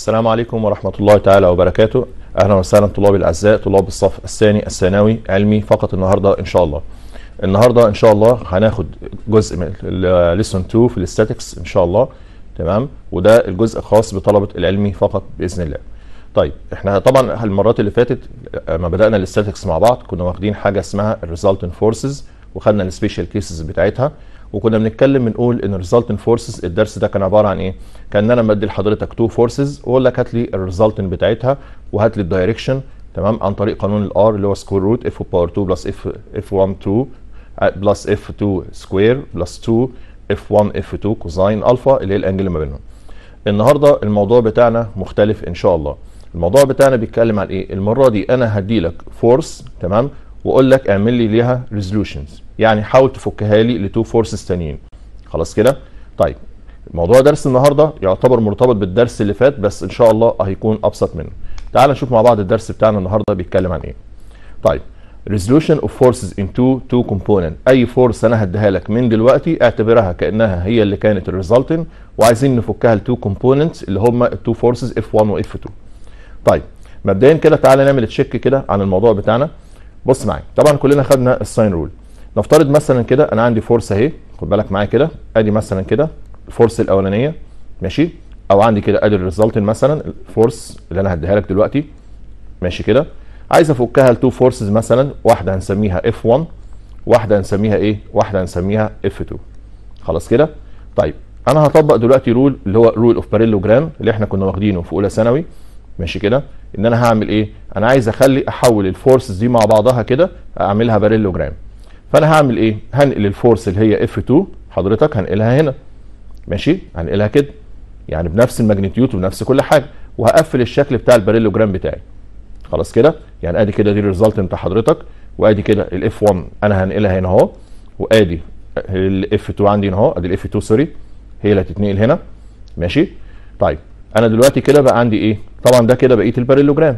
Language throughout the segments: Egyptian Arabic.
السلام عليكم ورحمة الله تعالى وبركاته أهلا وسهلا طلابي الأعزاء طلاب الصف الثاني الثانوي علمي فقط النهاردة إن شاء الله النهاردة إن شاء الله هناخد جزء من ليسون 2 في الاستاتكس إن شاء الله تمام وده الجزء الخاص بطلبة العلمي فقط بإذن الله طيب احنا طبعا المرات اللي فاتت لما بدأنا الاستاتكس مع بعض كنا واخدين حاجة اسمها الريزلتنت فورسز وخدنا السبيشال كيسز بتاعتها وكنا بنتكلم بنقول ان الريزلتنت فورسز الدرس ده كان عباره عن ايه؟ كان انا مدي لحضرتك تو فورسز واقول لك هات لي الريزلتنت بتاعتها وهات لي الدايركشن تمام عن طريق قانون الار اللي هو سكوير روت اف باور 2 بلس اف اف 1 2 بلس اف 2 سكوير بلس 2 اف 1 اف 2 كوزاين الفا اللي هي الانجل اللي ما بينهم. النهارده الموضوع بتاعنا مختلف ان شاء الله. الموضوع بتاعنا بيتكلم عن ايه؟ المره دي انا هدي لك فورس تمام واقول لك اعمل لي ليها ريزولوشنز يعني حاول تفكها لي لتو فورسز تانيين خلاص كده طيب موضوع درس النهارده يعتبر مرتبط بالدرس اللي فات بس ان شاء الله هيكون ابسط منه تعال نشوف مع بعض الدرس بتاعنا النهارده بيتكلم عن ايه طيب resolution of forces into two component اي فورس انا هديها لك من دلوقتي اعتبرها كانها هي اللي كانت الريزلتنت وعايزين نفكها لتو كومبوننتس اللي هم التو فورسز اف 1 واف 2 طيب مبدئيا كده تعالى نعمل تشيك كده عن الموضوع بتاعنا بص معايا طبعا كلنا خدنا الساين رول نفترض مثلا كده انا عندي فورس اهي خد بالك معايا كده ادي مثلا كده الفورس الاولانيه ماشي او عندي كده ادي الريزلتنت مثلا الفورس اللي انا هديها لك دلوقتي ماشي كده عايز افكها لتو فورسز مثلا واحده هنسميها اف 1 واحده هنسميها ايه واحده هنسميها اف 2 خلاص كده طيب انا هطبق دلوقتي رول اللي هو رول اوف باريلوجرام اللي احنا كنا واخدينه في اولى ثانوي ماشي كده ان انا هعمل ايه انا عايز اخلي احول الفورسز دي مع بعضها كده اعملها باريلوجرام فانا هعمل ايه هنقل الفورس اللي هي اف 2 حضرتك هنقلها هنا ماشي هنقلها كده يعني بنفس الماجنتيود وبنفس كل حاجه وهقفل الشكل بتاع الباريلوجرام بتاعي خلاص كده يعني ادي كده دي الريزلت بتاع حضرتك وادي كده الاف 1 انا هنقلها هنا اهو وادي الاف 2 عندي هنا اهو ادي الاف 2 سوري هي اللي هتتنقل هنا ماشي طيب انا دلوقتي كده بقى عندي ايه طبعا ده كده بقيه الباريلوجرام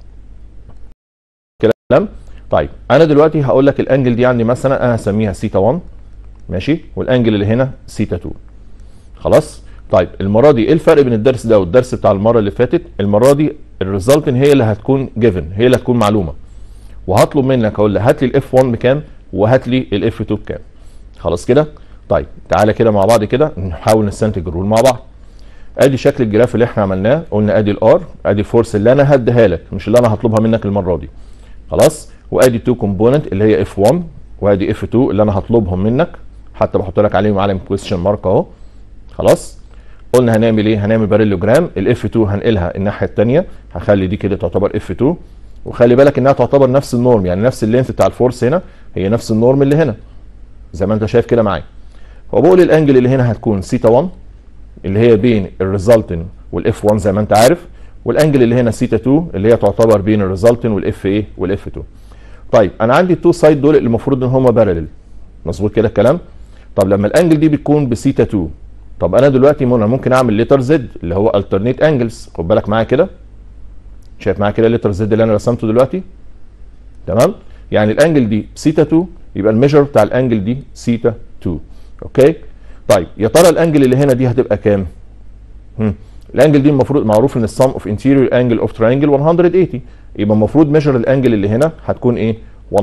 كلام طيب انا دلوقتي هقول لك الانجل دي عندي مثلا انا هسميها سيتا 1 ماشي والانجل اللي هنا سيتا 2 خلاص طيب المره دي ايه الفرق بين الدرس ده والدرس بتاع المره اللي فاتت المره دي الريزلت هي اللي هتكون جيفن هي اللي هتكون معلومه وهطلب منك اقول لك هات لي الاف 1 بكام وهات لي الاف 2 بكام خلاص كده طيب تعالى كده مع بعض كده نحاول نستنتج الرول مع بعض ادي شكل الجراف اللي احنا عملناه قلنا ادي الار ادي الفورس اللي انا هديها لك مش اللي انا هطلبها منك المره دي خلاص وادي التو كومبوننت اللي هي اف 1 وادي اف 2 اللي انا هطلبهم منك حتى بحط لك عليهم علم كويستشن مارك اهو خلاص قلنا هنعمل ايه هنعمل باريلوجرام الاف 2 هنقلها الناحيه الثانيه هخلي دي كده تعتبر اف 2 وخلي بالك انها تعتبر نفس النورم يعني نفس اللينث بتاع الفورس هنا هي نفس النورم اللي هنا زي ما انت شايف كده معايا وبقول الانجل اللي هنا هتكون سيتا 1 اللي هي بين الريزلتن والاف 1 زي ما انت عارف والانجل اللي هنا سيتا 2 اللي هي تعتبر بين الريزلتن والاف ايه والاف 2 طيب انا عندي التو سايد دول اللي المفروض ان هم بارلل مظبوط كده الكلام طب لما الانجل دي بتكون بسيتا 2 طب انا دلوقتي ممكن اعمل ليتر زد اللي هو الترنيت انجلز خد بالك معايا كده شايف معايا كده الليتر زد اللي انا رسمته دلوقتي تمام يعني الانجل دي سيتا 2 يبقى الميجر بتاع الانجل دي سيتا 2 اوكي طيب يا ترى الانجل اللي هنا دي هتبقى كام هم. الانجل دي المفروض معروف ان السم اوف انتيريور انجل اوف ترينجل 180 يبقى المفروض ميجر الانجل اللي هنا هتكون ايه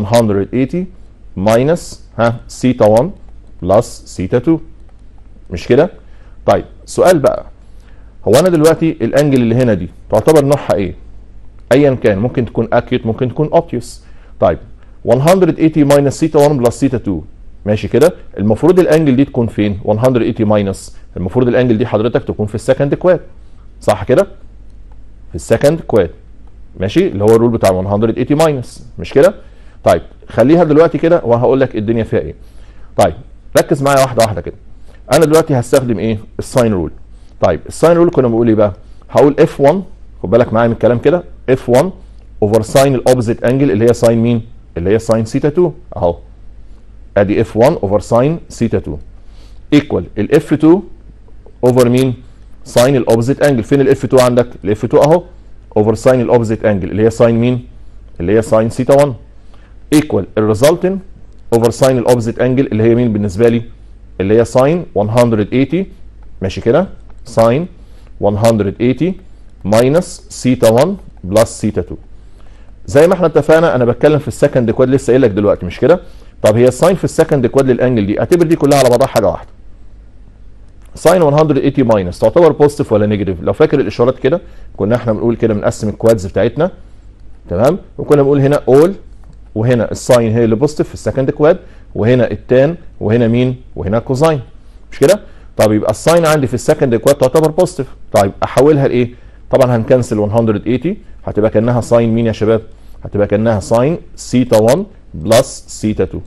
180 ماينس ها سيتا 1 بلس سيتا 2 مش كده طيب سؤال بقى هو انا دلوقتي الانجل اللي هنا دي تعتبر نوعها ايه ايا كان ممكن تكون اكيوت ممكن تكون اوبتيوس طيب 180 ماينس سيتا 1 بلس سيتا 2 ماشي كده المفروض الانجل دي تكون فين 180 ماينس المفروض الانجل دي حضرتك تكون في السكند كواد صح كده في السكند كواد ماشي اللي هو الرول بتاع 180 ماينس مش كده طيب خليها دلوقتي كده وهقول لك الدنيا فيها ايه طيب ركز معايا واحده واحده كده انا دلوقتي هستخدم ايه الساين رول طيب الساين رول كنا بنقول ايه بقى هقول اف 1 خد بالك معايا من الكلام كده اف 1 اوفر ساين الاوبزيت انجل اللي هي ساين مين اللي هي ساين سيتا 2 اهو ادي اف 1 اوفر ساين سيتا 2 ايكوال الاف 2 اوفر مين ساين الاوبزيت انجل فين الاف 2 عندك الاف 2 اهو اوفر ساين الاوبزيت انجل اللي هي ساين مين اللي هي ساين سيتا 1 ايكوال الريزلتنت اوفر ساين الاوبزيت انجل اللي هي مين بالنسبه لي اللي هي ساين 180 ماشي كده ساين 180 ماينس سيتا 1 بلس سيتا 2 زي ما احنا اتفقنا انا بتكلم في السكند كواد لسه قايل لك دلوقتي مش كده طب هي الساين في السكند كواد للانجل دي اعتبر دي كلها على بعضها حاجه واحده ساين 180 ماينس تعتبر بوزيتيف ولا نيجاتيف لو فاكر الاشارات كده كنا احنا بنقول كده بنقسم الكوادز بتاعتنا تمام وكنا بنقول هنا اول وهنا الساين هي اللي بوزيتيف في السكند كواد وهنا التان وهنا مين وهنا كوزاين مش كده طب يبقى الساين عندي في السكند كواد تعتبر بوزيتيف طيب احولها لايه طبعا هنكنسل 180 هتبقى كانها ساين مين يا شباب هتبقى كانها ساين سيتا 1 بلس سيتا 2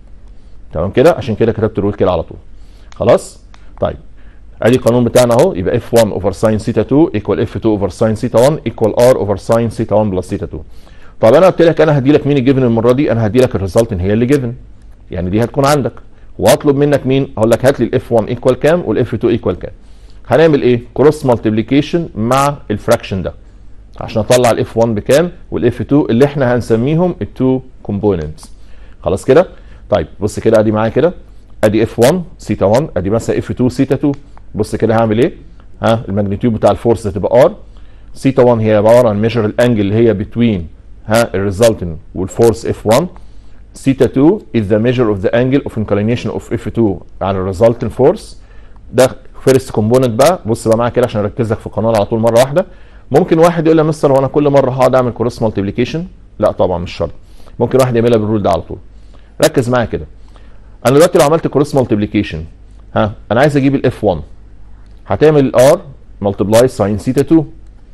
تمام كده عشان كده كتبت الرول كده على طول خلاص طيب ادي القانون بتاعنا اهو يبقى اف 1 اوفر ساين سيتا 2 ايكوال اف 2 اوفر ساين سيتا 1 ايكوال ار اوفر ساين سيتا 1 بلس سيتا 2 طب انا قلت لك انا هدي لك مين الجيفن المره دي انا هدي لك الريزلت هي اللي جيفن يعني دي هتكون عندك واطلب منك مين اقول لك هات لي الاف 1 ايكوال كام والاف 2 ايكوال كام هنعمل ايه كروس مالتيبليكيشن مع الفراكشن ده عشان اطلع الاف 1 بكام والاف 2 اللي احنا هنسميهم التو كومبوننتس خلاص كده طيب بص كده ادي معايا كده ادي اف 1 سيتا 1 ادي مثلا اف 2 سيتا 2 بص كده هعمل ايه ها الماجنتيود بتاع الفورس هتبقى ار سيتا 1 هي عباره عن ميجر الانجل اللي هي بتوين ها الريزلتنت والفورس اف 1 سيتا 2 is the measure of the angle of inclination of F2 على الريزلتنت فورس ده فيرست كومبوننت بقى بص بقى معايا كده عشان اركز لك في القناه على طول مره واحده ممكن واحد يقول لي يا مستر وانا كل مره هقعد اعمل كروس مالتيبليكيشن لا طبعا مش شرط ممكن واحد يعملها بالرول ده على طول ركز معايا كده انا دلوقتي لو عملت كروس مالتيبليكيشن ها انا عايز اجيب الاف 1 هتعمل الار ملتبلاي ساين سيتا 2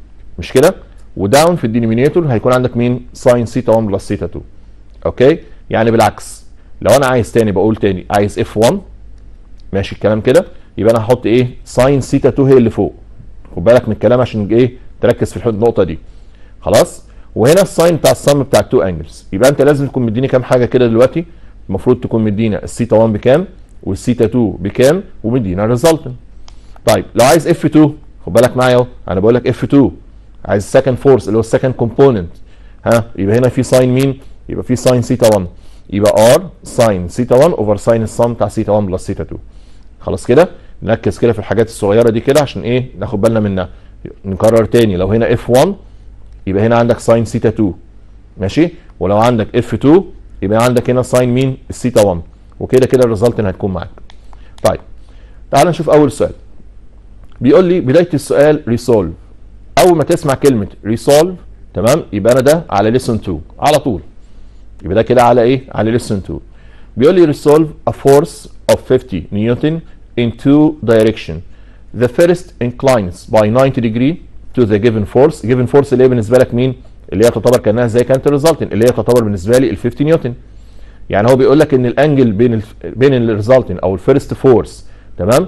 مش كده وداون في الدينومينيتور هيكون عندك مين ساين سيتا 1 بلس سيتا 2 اوكي يعني بالعكس لو انا عايز تاني بقول تاني عايز اف 1 ماشي الكلام كده يبقى انا هحط ايه ساين سيتا 2 هي اللي فوق خد بالك من الكلام عشان ايه تركز في النقطه دي خلاص وهنا الساين بتاع السم بتاع التو انجلز يبقى انت لازم تكون مديني كام حاجه كده دلوقتي المفروض تكون مدينا السيتا 1 بكام والسيتا 2 بكام ومدينا الريزلتنت طيب لو عايز اف 2 خد بالك معايا اهو انا بقول لك اف 2 عايز السكند فورس اللي هو السكند كومبوننت ها يبقى هنا في ساين مين يبقى في ساين سيتا 1 يبقى ار ساين سيتا 1 اوفر ساين السم بتاع سيتا 1 بلس سيتا 2 خلاص كده نركز كده في الحاجات الصغيره دي كده عشان ايه ناخد بالنا منها نكرر تاني لو هنا اف 1 يبقى هنا عندك ساين سيتا 2 ماشي ولو عندك اف 2 يبقى عندك هنا ساين مين السيتا 1 وكده كده الريزلت هتكون معاك طيب تعال نشوف اول سؤال بيقول لي بدايه السؤال ريسولف اول ما تسمع كلمه ريسولف تمام يبقى انا ده على ليسون 2 على طول يبقى ده كده على ايه على ليسون 2 بيقول لي resolve a force of 50 نيوتن in two direction the first inclines by 90 degree to the given force given force اللي هي بالنسبه لك مين اللي هي تعتبر كانها زي كانت الريزلتنت اللي هي تعتبر بالنسبه لي ال 50 نيوتن يعني هو بيقول لك ان الانجل بين ال بين الريزلتنت او الفيرست فورس تمام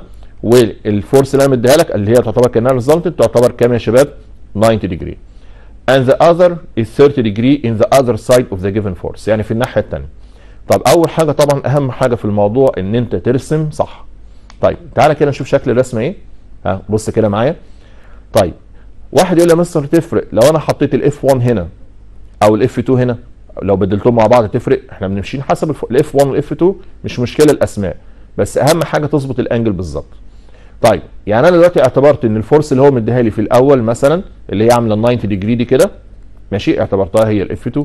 والفورس اللي انا مديها لك اللي هي تعتبر كانها ريزلتنت تعتبر كام يا شباب 90 degree and the other is 30 degree in the other side of the given force يعني في الناحيه الثانيه طب اول حاجه طبعا اهم حاجه في الموضوع ان انت ترسم صح طيب تعالى كده نشوف شكل الرسمه ايه ها بص كده معايا طيب واحد يقول لي يا مستر تفرق لو انا حطيت الاف 1 هنا او الاف 2 هنا لو بدلتهم مع بعض تفرق احنا بنمشي حسب الاف 1 والاف 2 مش مشكله الاسماء بس اهم حاجه تظبط الانجل بالظبط طيب يعني انا دلوقتي اعتبرت ان الفورس اللي هو مديها لي في الاول مثلا اللي هي عامله 90 ديجري دي كده ماشي اعتبرتها هي الاف 2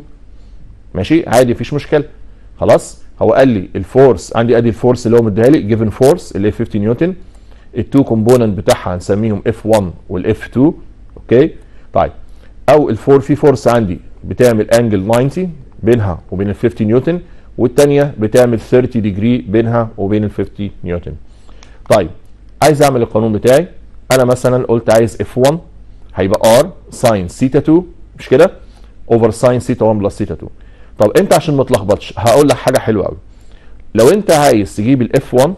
ماشي عادي مفيش مشكله خلاص هو قال لي الفورس عندي ادي الفورس اللي هو مديها لي جيفن فورس اللي هي 50 نيوتن التو كومبوننت بتاعها هنسميهم اف 1 والاف 2 اوكي طيب او الفور في فورس عندي بتعمل انجل 90 بينها وبين ال 50 نيوتن والثانيه بتعمل 30 ديجري بينها وبين ال 50 نيوتن طيب عايز اعمل القانون بتاعي انا مثلا قلت عايز اف 1 هيبقى ار ساين سيتا 2 مش كده اوفر ساين سيتا 1 بلس سيتا 2 طب انت عشان ما تلخبطش هقول لك حاجه حلوه قوي لو انت عايز تجيب الاف 1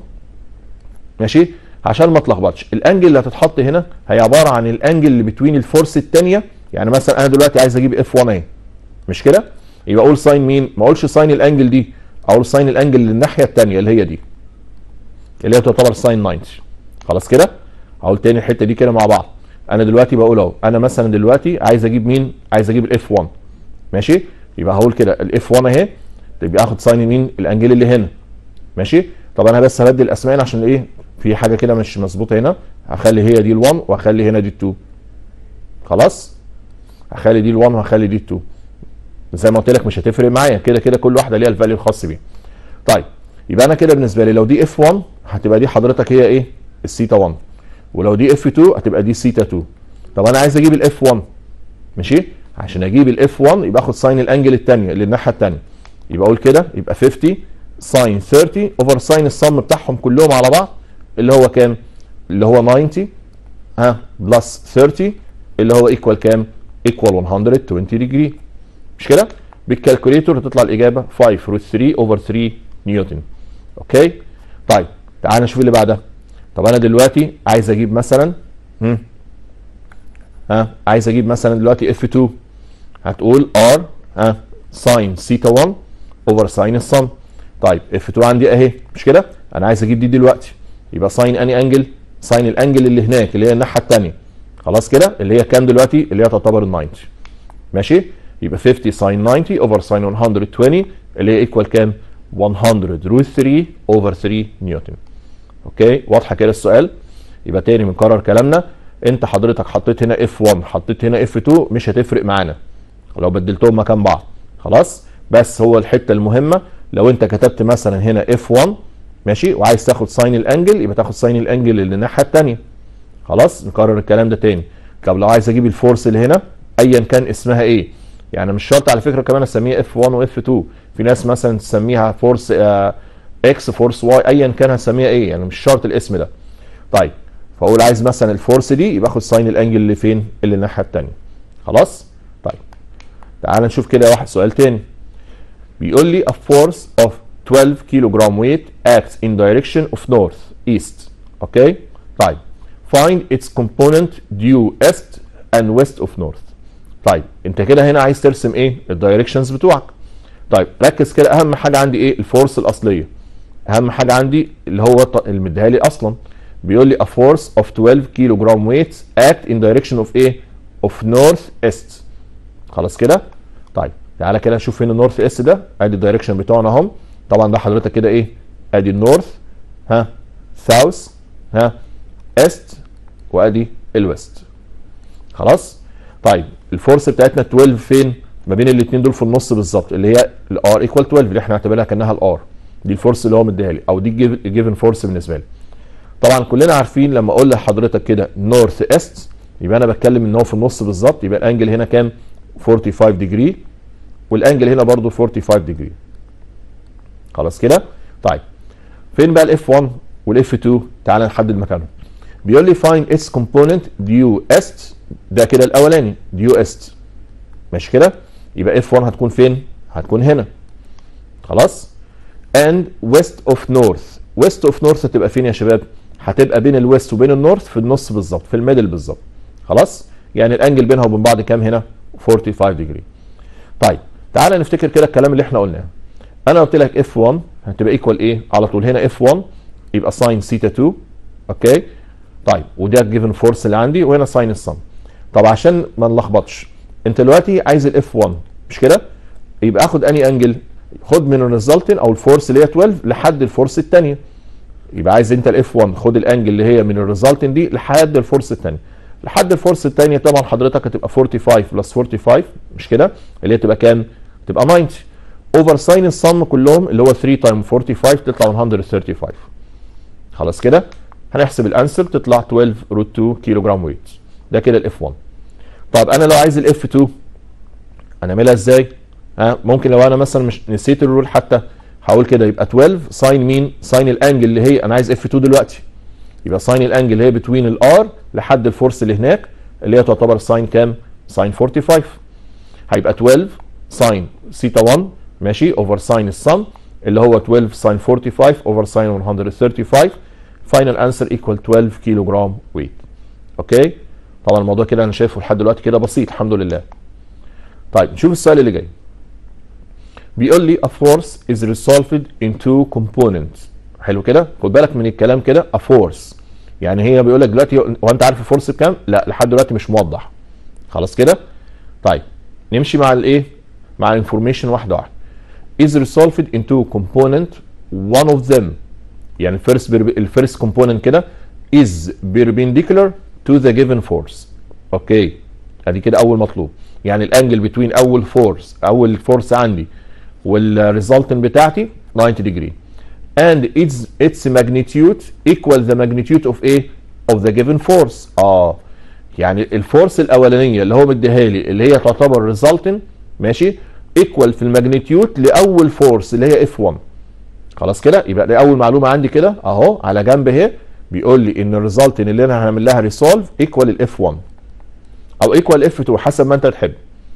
ماشي عشان ما تلخبطش الانجل اللي هتتحط هنا هي عباره عن الانجل اللي بتوين الفورس الثانيه يعني مثلا انا دلوقتي عايز اجيب اف 1 اهي مش كده يبقى اقول ساين مين ما اقولش ساين الانجل دي اقول ساين الانجل للناحيه الثانيه اللي هي دي اللي هي تعتبر ساين 90 خلاص كده هقول تاني الحته دي كده مع بعض انا دلوقتي بقول اهو انا مثلا دلوقتي عايز اجيب مين عايز اجيب الاف 1 ماشي يبقى هقول كده الاف 1 اهي يبقى اخد ساين مين الانجل اللي هنا ماشي طب انا بس هبدل الاسماء عشان ايه في حاجه كده مش مظبوطه هنا هخلي هي دي ال1 واخلي هنا دي ال2 خلاص هخلي دي ال1 وهخلي دي ال2 زي ما قلت لك مش هتفرق معايا كده كده كل واحده ليها الفاليو الخاص بيها طيب يبقى انا كده بالنسبه لي لو دي اف 1 هتبقى دي حضرتك هي ايه السيتا 1 ولو دي اف 2 هتبقى دي سيتا 2 طب انا عايز اجيب الاف 1 ماشي عشان اجيب الاف 1 يبقى اخد ساين الانجل الثانيه اللي الناحيه الثانيه يبقى اقول كده يبقى 50 ساين 30 اوفر ساين الصم بتاعهم كلهم على بعض اللي هو كام اللي هو 90 ها بلس 30 اللي هو ايكوال كام ايكوال 120 ديجري مش كده بالكالكوليتور هتطلع الاجابه 5 روت 3 اوفر 3 نيوتن اوكي طيب تعال نشوف اللي بعدها طب انا دلوقتي عايز اجيب مثلا هم. ها عايز اجيب مثلا دلوقتي اف 2 هتقول ار ها ساين سيتا 1 اوفر ساين الصم طيب اف 2 عندي اهي مش كده انا عايز اجيب دي دلوقتي يبقى ساين اني انجل ساين الانجل اللي هناك اللي هي الناحيه الثانيه خلاص كده اللي هي كام دلوقتي اللي هي تعتبر ال 90 ماشي يبقى 50 ساين 90 اوفر ساين 120 اللي هي ايكوال كام 100 روت 3 اوفر 3 نيوتن اوكي واضحه كده السؤال يبقى تاني بنكرر كلامنا انت حضرتك حطيت هنا اف 1 حطيت هنا اف 2 مش هتفرق معانا لو بدلتهم مكان بعض خلاص بس هو الحته المهمه لو انت كتبت مثلا هنا اف 1 ماشي وعايز تاخد ساين الانجل يبقى تاخد ساين الانجل اللي الناحيه الثانيه خلاص نكرر الكلام ده تاني طب لو عايز اجيب الفورس اللي هنا ايا كان اسمها ايه يعني مش شرط على فكره كمان اسميها اف 1 واف 2 في ناس مثلا تسميها فورس اكس فورس واي ايا كان هتسميها ايه يعني مش شرط الاسم ده طيب فاقول عايز مثلا الفورس دي يبقى اخد ساين الانجل اللي فين اللي الناحيه الثانيه خلاص طيب تعال نشوف كده واحد سؤال تاني بيقول لي a force of 12 kilogram weight acts in direction of north east اوكي طيب find its component due east and west of north طيب انت كده هنا عايز ترسم ايه الدايركشنز بتوعك طيب ركز كده اهم حاجه عندي ايه الفورس الاصليه اهم حاجه عندي اللي هو اللي مديها لي اصلا بيقول لي a force of 12 kilogram weight act in direction of ايه of north east خلاص كده طيب تعالى كده نشوف هنا النورث اس ده ادي الدايركشن بتوعنا اهم طبعا ده حضرتك كده ايه ادي النورث ها ساوث ها است وادي الويست خلاص طيب الفورس بتاعتنا 12 فين ما بين الاثنين دول في النص بالظبط اللي هي الار ايكوال 12 اللي احنا هنعتبرها كانها الار دي الفورس اللي هو مديها لي او دي جيفن فورس بالنسبه لي طبعا كلنا عارفين لما اقول لحضرتك كده نورث است يبقى انا بتكلم ان هو في النص بالظبط يبقى الانجل هنا كام 45 ديجري والانجل هنا برضو 45 ديجري خلاص كده طيب فين بقى الاف 1 والاف 2 تعال نحدد مكانهم بيقول لي find its component due est ده كده الاولاني due est ماشي كده يبقى اف 1 هتكون فين هتكون هنا خلاص and west of north west of north هتبقى فين يا شباب هتبقى بين الويست وبين النورث في النص بالظبط في الميدل بالظبط خلاص يعني الانجل بينها وبين بعض كام هنا 45 ديجري طيب تعالى نفتكر كده الكلام اللي احنا قلناه انا قلت لك اف 1 هتبقى ايكوال ايه على طول هنا اف 1 يبقى ساين سيتا 2 اوكي طيب وده الجيفن فورس اللي عندي وهنا ساين الصم طب عشان ما نلخبطش انت دلوقتي عايز الاف 1 مش كده يبقى اخد اني انجل خد من الريزلتن او الفورس اللي هي 12 لحد الفورس الثانيه يبقى عايز انت الاف 1 خد الانجل اللي هي من الريزلتن دي لحد الفورس الثانيه لحد الفورس الثانيه طبعا حضرتك هتبقى 45 بلس 45 مش كده اللي هي تبقى كام تبقى 90 اوفر ساين الصم كلهم اللي هو 3 تايم 45 تطلع 135 خلاص كده هنحسب الانسر تطلع 12 روت 2 كيلو جرام ويت ده كده الاف 1 طب انا لو عايز الاف 2 هنعملها ازاي ها ممكن لو انا مثلا مش نسيت الرول حتى هقول كده يبقى 12 ساين مين ساين الانجل اللي هي انا عايز اف 2 دلوقتي يبقى ساين الانجل اللي هي بتوين الار لحد الفورس اللي هناك اللي هي تعتبر ساين كام ساين 45 هيبقى 12 ساين سيتا 1 ماشي اوفر ساين الصم اللي هو 12 ساين 45 اوفر ساين 135 فاينل انسر ايكوال 12 كيلو جرام ويت اوكي طبعا الموضوع كده انا شايفه لحد دلوقتي كده بسيط الحمد لله طيب نشوف السؤال اللي جاي بيقول لي a force is resolved in two components حلو كده خد بالك من الكلام كده a force يعني هي بيقول لك دلوقتي هو انت عارف الفورس بكام لا لحد دلوقتي مش موضح خلاص كده طيب نمشي مع الايه مع الانفورميشن واحده واحده is resolved in two component one of them يعني الفيرست الفيرست كومبوننت كده is perpendicular to the given force اوكي ادي كده اول مطلوب يعني الانجل بتوين اول فورس اول فورس عندي والريزلتنت بتاعتي 90 degree and its its magnitude equal the magnitude of a of the given force اه يعني الفورس الاولانيه اللي هو مديها لي اللي هي تعتبر ريزلتنت ماشي ايكوال في الماجنتيود لاول فورس اللي هي اف 1 خلاص كده يبقى دي اول معلومه عندي كده اهو على جنب اهي بيقول لي ان الريزلتنت اللي انا هعمل لها ريسولف ايكوال الاف 1 او ايكوال اف 2 حسب ما انت تحب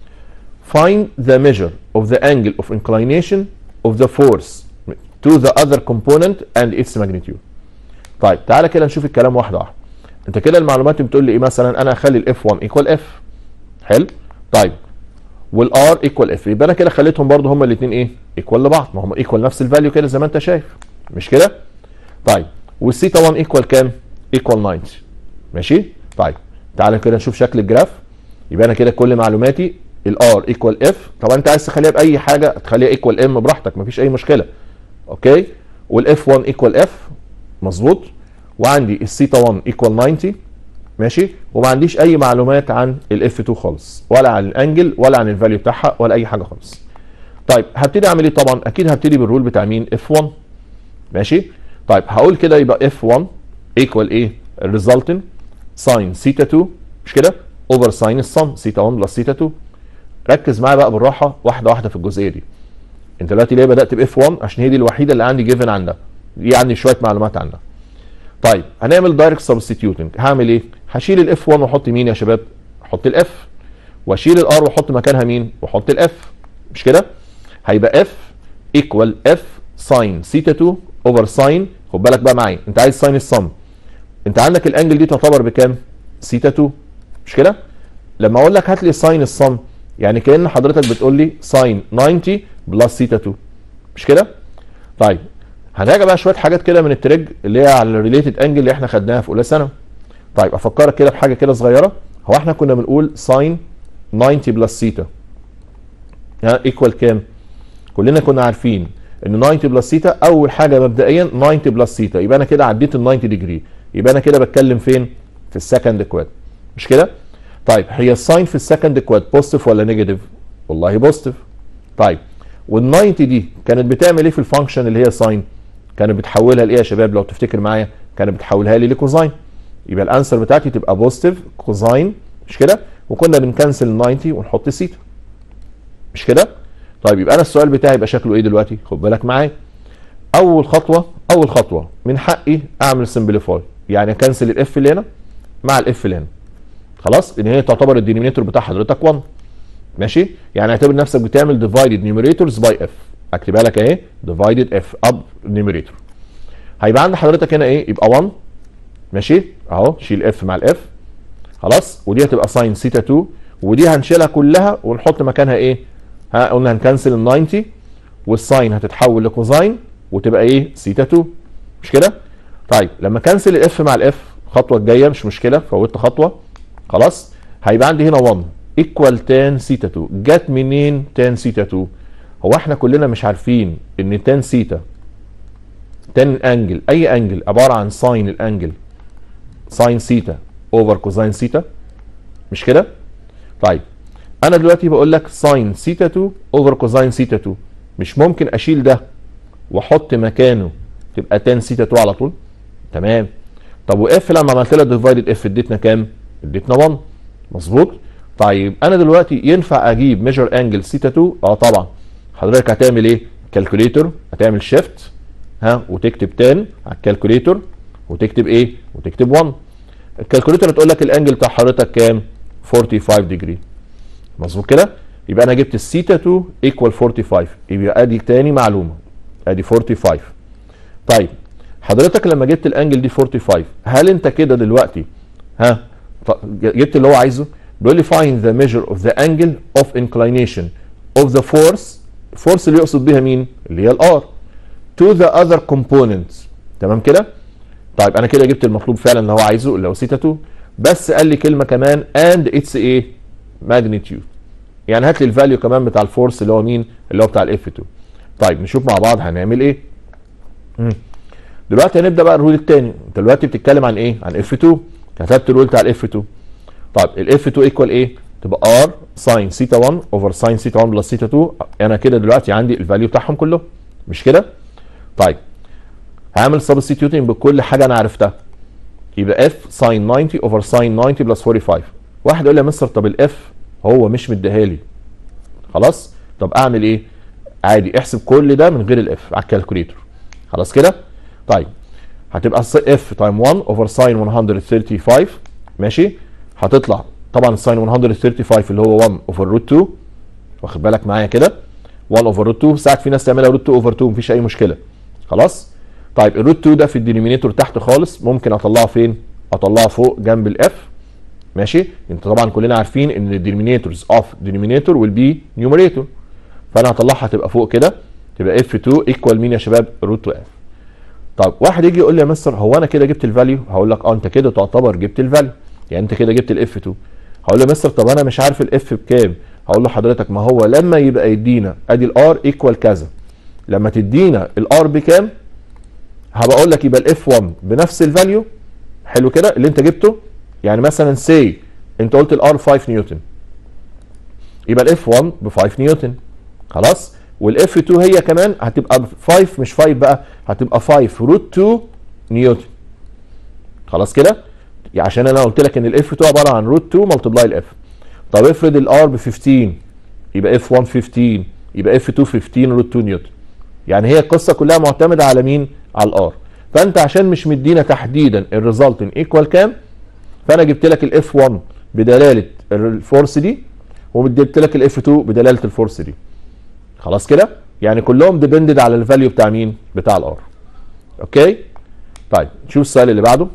find the measure of the angle of inclination of the force to the other component and its magnitude طيب تعالى كده نشوف الكلام واحده واحده انت كده المعلومات بتقول لي ايه مثلا انا اخلي الاف 1 ايكوال اف حلو طيب والار ايكوال اف يبقى انا كده خليتهم برضو هما الاثنين ايه ايكوال لبعض ما هم ايكوال نفس الفاليو كده زي ما انت شايف مش كده طيب والثيتا 1 ايكوال كام ايكوال 90 ماشي طيب تعالى كده نشوف شكل الجراف يبقى انا كده كل معلوماتي الار ايكوال اف طبعا انت عايز تخليها باي حاجه تخليها ايكوال ام براحتك مفيش اي مشكله اوكي والاف 1 ايكوال اف مظبوط وعندي الثيتا 1 ايكوال 90 ماشي وما عنديش اي معلومات عن الاف 2 خالص ولا عن الانجل ولا عن الفاليو بتاعها ولا اي حاجه خالص طيب هبتدي اعمل ايه طبعا اكيد هبتدي بالرول بتاع مين اف 1 ماشي طيب هقول كده يبقى اف 1 ايكوال ايه الريزلتنت ساين ثيتا 2 مش كده اوفر ساين الصم ثيتا 1 بلس ثيتا 2 ركز معايا بقى بالراحه واحده واحده في الجزئيه دي انت دلوقتي ليه بدات باف 1 عشان هي دي الوحيده اللي عندي جيفن عندها دي عندي شويه معلومات عنها طيب هنعمل دايركت سبستيتيوتنج هعمل ايه هشيل الاف 1 واحط مين يا شباب احط الاف واشيل الار واحط مكانها مين واحط الاف مش كده هيبقى اف ايكوال اف ساين ثيتا 2 اوفر ساين خد بالك بقى معايا انت عايز ساين الصم انت عندك الانجل دي تعتبر بكام ثيتا 2 مش كده لما اقول لك هات لي ساين الصم يعني كان حضرتك بتقول لي ساين 90 بلس ثيتا 2 مش كده طيب هنراجع بقى شويه حاجات كده من التريج اللي هي على الريليتد انجل اللي احنا خدناها في اولى ثانوي طيب افكرك كده بحاجه كده صغيره هو احنا كنا بنقول ساين 90 بلس ثيتا ايكوال كام كلنا كنا عارفين ان 90 بلس ثيتا اول حاجه مبدئيا 90 بلس ثيتا يبقى انا كده عديت ال 90 ديجري يبقى انا كده بتكلم فين في السكند كواد مش كده طيب هي الساين في السكند كواد بوزيتيف ولا نيجاتيف والله بوزيتيف طيب وال 90 دي كانت بتعمل ايه في الفانكشن اللي هي ساين كانت بتحولها لايه يا شباب لو تفتكر معايا كانت بتحولها لي لكوزاين يبقى الانسر بتاعتي تبقى بوزيتيف كوزاين مش كده وكنا بنكنسل ال 90 ونحط سيتا مش كده طيب يبقى انا السؤال بتاعي يبقى شكله ايه دلوقتي خد بالك معايا اول خطوه اول خطوه من حقي اعمل سمبليفاي يعني اكنسل الاف اللي هنا مع الاف اللي هنا خلاص ان هي تعتبر الدينومينيتور بتاع حضرتك 1 ماشي يعني اعتبر نفسك بتعمل ديفايدد نيوميريتورز باي اف اكتبها لك اهي ديفايدد اف اب نيوميريتور هيبقى عند حضرتك هنا ايه يبقى 1 ماشي اهو شيل اف مع الاف خلاص ودي هتبقى ساين سيتا 2 ودي هنشيلها كلها ونحط مكانها ايه ها قلنا هنكنسل ال 90 والساين هتتحول لكوزاين وتبقى ايه سيتا 2 مش كده طيب لما كنسل الاف مع الاف الخطوه الجايه مش مشكله فوتت خطوه خلاص هيبقى عندي هنا 1 ايكوال تان سيتا 2 جت منين تان سيتا 2 هو احنا كلنا مش عارفين ان تان سيتا تان انجل اي انجل عباره عن ساين الانجل ساين سيتا اوفر كوزاين سيتا مش كده طيب انا دلوقتي بقول لك ساين سيتا 2 اوفر كوزاين سيتا 2 مش ممكن اشيل ده واحط مكانه تبقى تان سيتا 2 على طول تمام طب واف لما عملت لها ديفايدد اف اديتنا كام اديتنا 1 مظبوط طيب انا دلوقتي ينفع اجيب ميجر انجل سيتا 2 اه طبعا حضرتك هتعمل ايه كالكوليتور هتعمل شيفت ها وتكتب 10 على الكالكوليتور وتكتب ايه وتكتب 1 الكالكوليتور هتقول لك الانجل بتاع حضرتك كام 45 ديجري مظبوط كده يبقى انا جبت السيتا 2 ايكوال 45 يبقى ادي تاني معلومه ادي 45 طيب حضرتك لما جبت الانجل دي 45 هل انت كده دلوقتي ها جبت اللي هو عايزه بيقول لي find the measure of the angle of inclination of the force force اللي يقصد بيها مين اللي هي الار to the other components تمام كده طيب انا كده جبت المطلوب فعلا اللي هو عايزه اللي هو سيتا 2 بس قال لي كلمه كمان and its ايه magnitude يعني هات لي الفاليو كمان بتاع الفورس اللي هو مين اللي هو بتاع الاف 2 طيب نشوف مع بعض هنعمل ايه مم. دلوقتي هنبدا بقى الرول الثاني انت دلوقتي بتتكلم عن ايه عن اف 2 كتبت الرول بتاع الاف 2 طيب الاف 2 ايكوال ايه تبقى ار ساين سيتا 1 اوفر ساين سيتا 1 بلس سيتا 2 انا كده دلوقتي عندي الفاليو بتاعهم كلهم مش كده طيب هعمل سبستيتيوتنج بكل حاجه انا عرفتها يبقى اف ساين 90 اوفر ساين 90 بلس 45 واحد يقول لي يا مستر طب الاف هو مش مديها لي خلاص طب اعمل ايه عادي احسب كل ده من غير الاف على الكالكوليتر خلاص كده طيب هتبقى اف تايم 1 اوفر ساين 135 ماشي هتطلع طبعا الساين 135 اللي هو 1 اوفر روت 2 واخد بالك معايا كده 1 اوفر روت 2 ساعات في ناس تعملها روت 2 اوفر 2 مفيش اي مشكله خلاص طيب الروت 2 ده في الدينومينيتور تحت خالص ممكن اطلعه فين اطلعه فوق جنب الاف ماشي انت طبعا كلنا عارفين ان الدينومينيتورز اوف دينومينيتور ويل بي نيوميريتور فانا هطلعها تبقى فوق كده تبقى اف 2 ايكوال مين يا شباب روت 2 اف طب واحد يجي يقول لي يا مستر هو انا كده جبت الفاليو هقول لك اه انت كده تعتبر جبت الفاليو يعني انت كده جبت الاف 2 هقول له يا مستر طب انا مش عارف الاف بكام هقول له حضرتك ما هو لما يبقى يدينا ادي الار ايكوال كذا لما تدينا الار بكام هبقى اقول لك يبقى الاف 1 بنفس الفاليو حلو كده اللي انت جبته يعني مثلا سي انت قلت الار 5 نيوتن يبقى الاف 1 ب 5 نيوتن خلاص والاف 2 هي كمان هتبقى 5 مش 5 بقى هتبقى 5 روت 2 نيوتن خلاص كده يعني عشان انا قلت لك ان الاف 2 عباره عن روت 2 ملتبلاي الاف طب افرض الار ب 15 يبقى اف 1 15 يبقى اف 2 15 روت 2 نيوتن يعني هي القصه كلها معتمده على مين على الار فانت عشان مش مدينا تحديدا الريزلت ايكوال كام فانا جبت لك الاف 1 بدلاله الفورس دي وجبت لك الاف 2 بدلاله الفورس دي خلاص كده يعني كلهم ديبندد على الفاليو بتاع مين بتاع الار اوكي طيب نشوف السؤال اللي بعده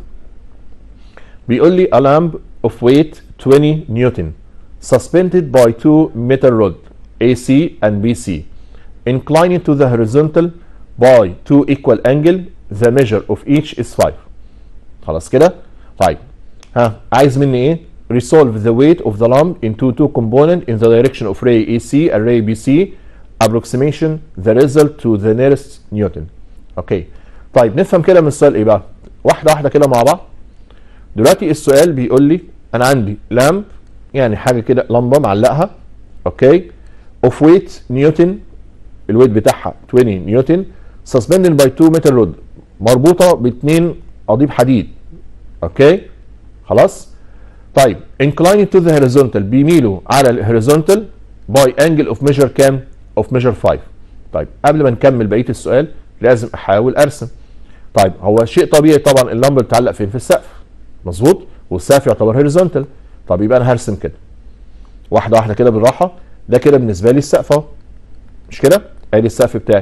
بيقول لي a lamp of weight 20 نيوتن suspended by two metal rod AC and BC inclining to the horizontal by two equal angle the measure of each is 5 خلاص كده طيب ها عايز مني ايه resolve the weight of the lamp into two component in the direction of ray AC and ray BC approximation the result to the nearest Newton اوكي طيب نفهم كده من السؤال ايه بقى واحده واحده كده مع بعض دلوقتي السؤال بيقول لي انا عندي لامب يعني حاجه كده لمبه معلقها اوكي اوف ويت نيوتن الويت بتاعها 20 نيوتن سسبندد باي 2 متر رود مربوطه باثنين قضيب حديد اوكي خلاص طيب inclining to the horizontal بيميلوا على الهوريزونتال باي انجل اوف ميجر كام اوف ميجر 5 طيب قبل ما نكمل بقيه السؤال لازم احاول ارسم طيب هو شيء طبيعي طبعا اللمبه بتعلق فين في السقف مظبوط والسقف يعتبر هوريزونتال طب يبقى انا هرسم كده واحده واحده كده بالراحه ده كده بالنسبه لي السقف اهو مش كده ادي السقف بتاعي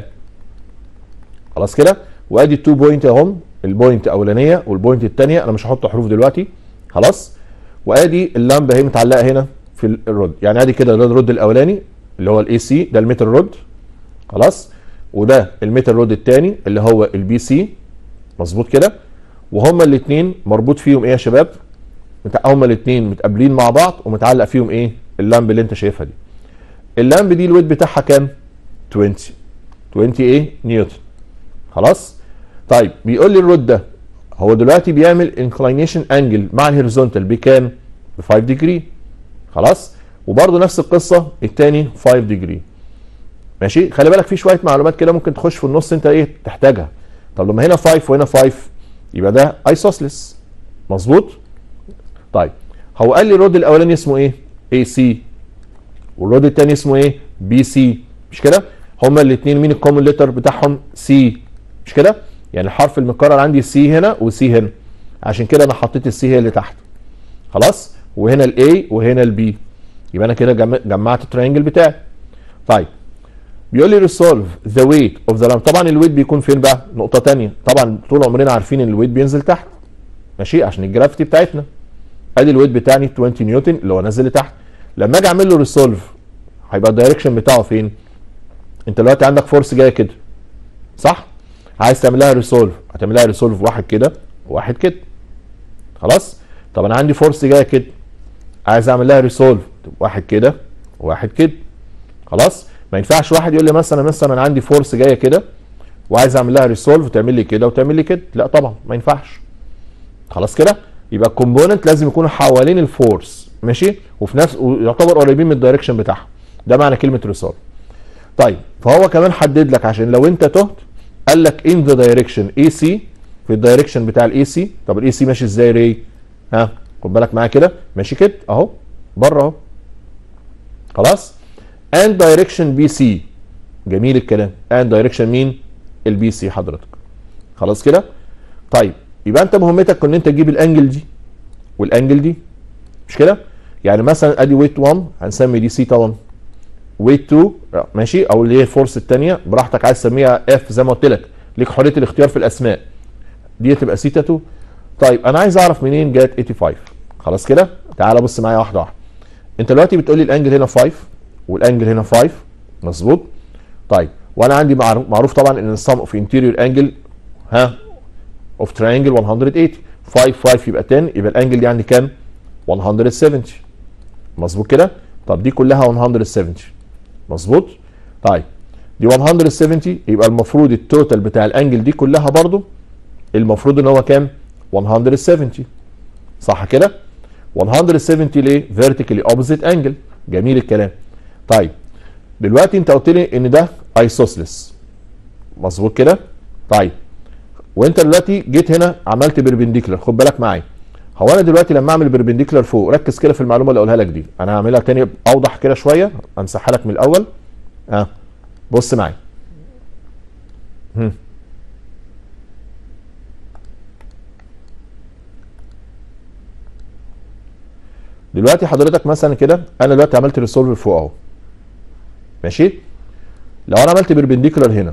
خلاص كده وادي التو بوينت اهم البوينت اولانيه والبوينت الثانيه انا مش هحط حروف دلوقتي خلاص وادي اللمبه اهي متعلقه هنا في الرود يعني ادي كده ده الرود الاولاني اللي هو الاي سي ده المتر رود خلاص وده المتر رود الثاني اللي هو البي سي مظبوط كده وهما الاثنين مربوط فيهم ايه يا شباب هما الاثنين متقابلين مع بعض ومتعلق فيهم ايه اللمب اللي انت شايفها دي اللمب دي الويت بتاعها كام 20 20 ايه نيوتن خلاص طيب بيقول لي الرود ده هو دلوقتي بيعمل انكلينيشن انجل مع الهوريزونتال بكام ب 5 ديجري خلاص وبرده نفس القصه الثاني 5 ديجري ماشي خلي بالك في شويه معلومات كده ممكن تخش في النص انت ايه تحتاجها طب لما هنا 5 وهنا 5 يبقى ده ايسوسلس مظبوط طيب هو قال لي الرود الاولاني اسمه ايه اي سي والرود الثاني اسمه ايه بي سي مش كده هما الاثنين مين الكومن ليتر بتاعهم سي مش كده يعني الحرف المكرر عندي سي هنا وسي هنا عشان كده انا حطيت السي هي اللي تحت خلاص وهنا الاي وهنا البي يبقى انا كده جمعت الترينجل بتاعي طيب بيقول لي ريسولف ذا ويت اوف ذا لامب طبعا الويت بيكون فين بقى نقطه ثانيه طبعا طول عمرنا عارفين ان الويت بينزل تحت ماشي عشان الجرافيتي بتاعتنا ادي الويت بتاعي 20 نيوتن اللي هو نازل لتحت لما اجي اعمل له ريسولف هيبقى الدايركشن بتاعه فين انت دلوقتي عندك فورس جايه كده صح عايز تعمل لها ريسولف هتعمل لها ريسولف واحد كده وواحد كده خلاص طب انا عندي فورس جايه كده عايز اعمل لها ريسولف واحد كده وواحد كده خلاص ما ينفعش واحد يقول لي مثلا مثلا انا عندي فورس جايه كده وعايز اعمل لها ريسولف وتعمل لي كده وتعمل لي كده لا طبعا ما ينفعش خلاص كده يبقى الكومبوننت لازم يكونوا حوالين الفورس ماشي وفي نفس ويعتبر قريبين من الدايركشن بتاعهم ده معنى كلمه ريسولف طيب فهو كمان حدد لك عشان لو انت تهت قال لك ان ذا دايركشن اي سي في الدايركشن بتاع الاي سي طب الاي سي ماشي ازاي ري ها خد بالك معايا كده ماشي كده اهو بره اهو خلاص and direction BC جميل الكلام and direction مين البي سي حضرتك خلاص كده طيب يبقى انت مهمتك ان انت تجيب الانجل دي والانجل دي مش كده يعني مثلا ادي ويت 1 هنسمي دي سيتا 1 ويت 2 ماشي او اللي هي الفورس الثانيه براحتك عايز تسميها اف زي ما قلت لك ليك حريه الاختيار في الاسماء دي تبقى سيتا 2 طيب انا عايز اعرف منين جت 85 خلاص كده تعالى بص معايا واحده واحده انت دلوقتي بتقول لي الانجل هنا 5 والانجل هنا 5 مظبوط طيب وانا عندي معروف طبعا ان السم اوف انتيريور انجل ها اوف تريانجل 180 5 5 يبقى 10 يبقى الانجل دي عندي كام 170 مظبوط كده طب دي كلها 170 مظبوط طيب دي 170 يبقى المفروض التوتال بتاع الانجل دي كلها برضو المفروض ان هو كام 170 صح كده 170 ليه فيرتيكالي اوبوزيت انجل جميل الكلام طيب دلوقتي انت قلت لي ان ده ايسوسلس مظبوط كده طيب وانت دلوقتي جيت هنا عملت بربنديكولار خد بالك معايا هو انا دلوقتي لما اعمل بربنديكولار فوق ركز كده في المعلومه اللي اقولها لك دي انا هعملها تاني اوضح كده شويه امسحها لك من الاول اه بص معايا دلوقتي حضرتك مثلا كده انا دلوقتي عملت ريسولف فوق اهو ماشي لو انا عملت بربنديكولار هنا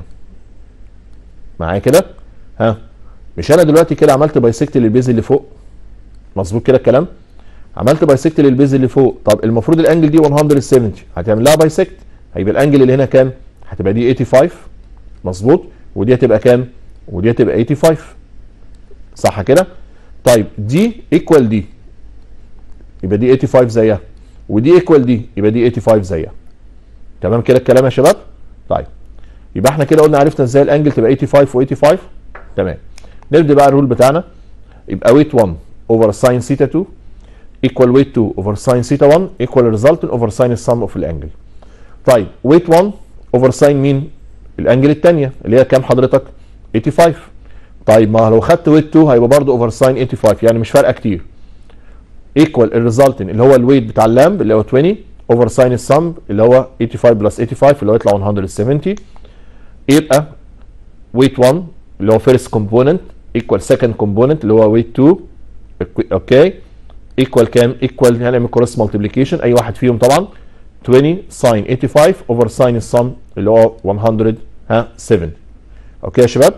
معايا كده ها مش انا دلوقتي كده عملت بايسكت للبيز اللي فوق مظبوط كده الكلام عملت بايسكت للبيز اللي فوق طب المفروض الانجل دي 170 هتعمل لها بايسكت هيبقى الانجل اللي هنا كام هتبقى دي 85 مظبوط ودي هتبقى كام ودي هتبقى 85 صح كده طيب دي ايكوال دي يبقى دي 85 زيها ودي ايكوال دي يبقى دي 85 زيها تمام كده الكلام يا شباب طيب يبقى احنا كده قلنا عرفنا ازاي الانجل تبقى 85 و85 تمام نبدا بقى الرول بتاعنا يبقى ويت 1 اوفر ساين سيتا 2 ايكوال ويت 2 اوفر ساين سيتا 1 ايكوال ريزلت اوفر ساين السم اوف الانجل طيب ويت 1 اوفر ساين مين الانجل الثانيه اللي هي كام حضرتك 85 طيب ما لو خدت ويت 2 هيبقى برضه اوفر ساين 85 يعني مش فارقه كتير ايكوال الريزلتنت اللي هو الويت بتاع اللامب اللي هو 20 اوفر ساين السم اللي هو 85 بلس 85 اللي هو يطلع 170 يبقى ويت 1 اللي هو فيرست كومبوننت ايكوال سكند كومبوننت اللي هو ويت 2 اوكي ايكوال كام؟ ايكوال هنعمل كروس مالتيبليكيشن اي واحد فيهم طبعا 20 ساين 85 اوفر ساين السم اللي هو 100 ها 7 اوكي يا شباب؟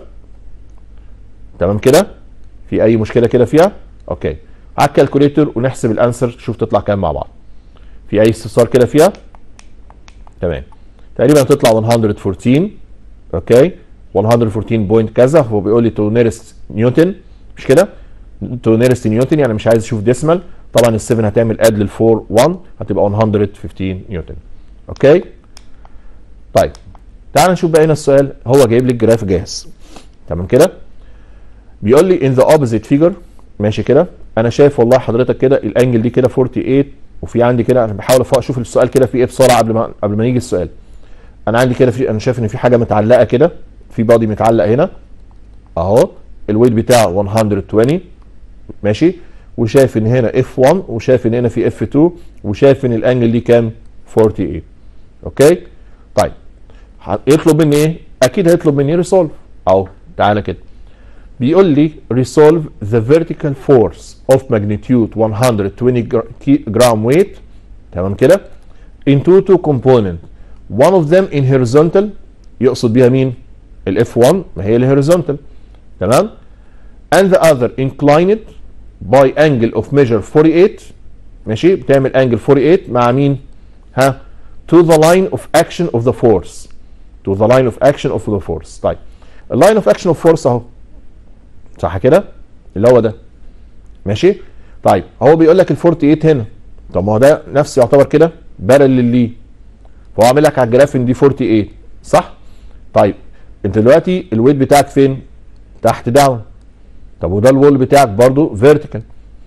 تمام كده؟ في اي مشكله كده فيها؟ اوكي على الكالكوليتر ونحسب الانسر شوف تطلع كام مع بعض. في اي استفسار كده فيها؟ تمام. تقريبا هتطلع 114 اوكي 114 بوينت كذا هو بيقول لي تو نيرست نيوتن مش كده؟ تو نيرست نيوتن يعني مش عايز اشوف ديسمال طبعا ال7 هتعمل اد لل 4 1 هتبقى 115 نيوتن اوكي طيب تعال نشوف بقى هنا السؤال هو جايب لي الجراف جاهز تمام كده بيقول لي ان ذا اوبوزيت فيجر ماشي كده انا شايف والله حضرتك كده الانجل دي كده 48 وفي عندي كده انا بحاول اشوف السؤال كده في ايه بسرعه قبل ما قبل ما يجي السؤال انا عندي كده في انا شايف ان في حاجه متعلقه كده في بادي متعلق هنا اهو الويت بتاعه 120 ماشي وشايف ان هنا اف 1 وشايف ان هنا في اف 2 وشايف ان الانجل دي كام 48 اوكي طيب يطلب مني ايه اكيد هيطلب مني ريسولف اهو تعالى كده بيقول لي resolve the vertical force of magnitude 120 جرام weight تمام كده into two component one of them in horizontal يقصد بيها مين الاف 1 ما هي الهوريزونتال تمام and the other inclined by angle of measure 48 ماشي بتعمل انجل 48 مع مين ها to the line of action of the force to the line of action of the force طيب اللاين اوف اكشن اوف فورس اهو صح كده اللي هو ده ماشي طيب هو بيقول لك ال 48 هنا طب ما هو ده نفس يعتبر كده بارل ليه فهو عامل لك على الجراف ان دي 48 صح طيب انت دلوقتي الويت بتاعك فين تحت داون طب وده الوول بتاعك برضو فيرتيكال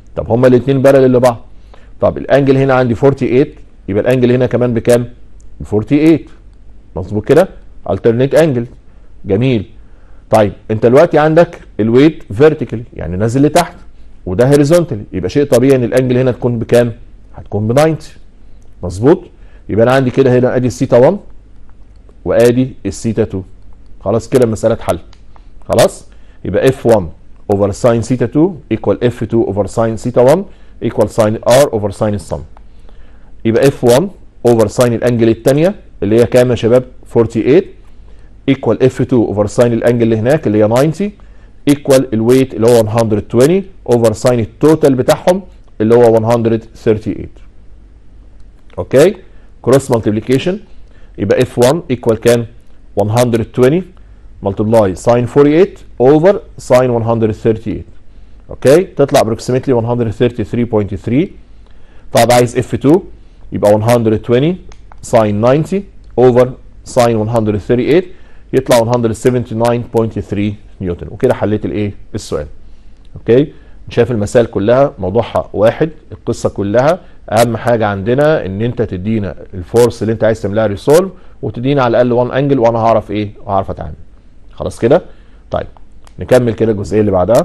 طب هما الاثنين بارل لبعض طب الانجل هنا عندي 48 يبقى الانجل هنا كمان بكام ب 48 مظبوط كده alternate انجل جميل طيب انت دلوقتي عندك الويت فيرتيكال يعني نازل لتحت وده هوريزونتال يبقى شيء طبيعي ان الانجل هنا تكون بكام هتكون ب 90 مظبوط يبقى انا عندي كده هنا ادي السيتا 1 وادي السيتا 2 خلاص كده المساله اتحلت خلاص يبقى f1 over sin theta 2 equal f2 over sin theta 1 equal sin r over sin السم يبقى f1 over sin الانجل الثانيه اللي هي كام يا شباب 48 equal f2 over sin الانجل اللي هناك اللي هي 90 equal الويت اللي هو 120 over sin التوتال بتاعهم اللي هو 138 اوكي كروس مالتيبليكيشن يبقى f1 equal كام 120 multiply sin 48 over sin 138 اوكي تطلع approximately 133.3 طب عايز f2 يبقى 120 sin 90 over sin 138 يطلع 179.3 نيوتن وكده حليت الايه السؤال اوكي شايف المسائل كلها موضوعها واحد القصه كلها اهم حاجه عندنا ان انت تدينا الفورس اللي انت عايز تعملها ريسولف وتدينا على الاقل 1 انجل وانا هعرف ايه هعرف اتعامل خلاص كده طيب نكمل كده الجزئيه اللي بعدها